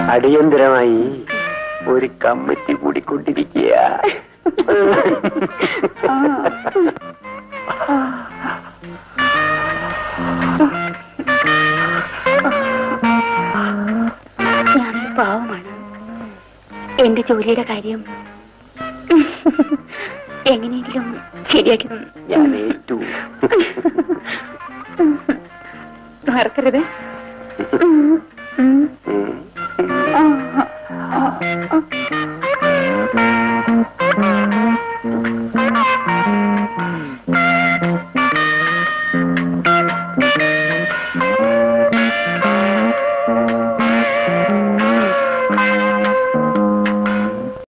അടിയന്തരമായി ഒരു കമ്മിറ്റി കൂടിക്കൊണ്ടിരിക്കുക ഞാനൊരു പാവമാണ് എന്റെ ജോലിയുടെ കാര്യം എങ്ങനെയെങ്കിലും ശരിയാക്കി തന്നു. ഞാൻ ഏറ്റു മറക്കരുത്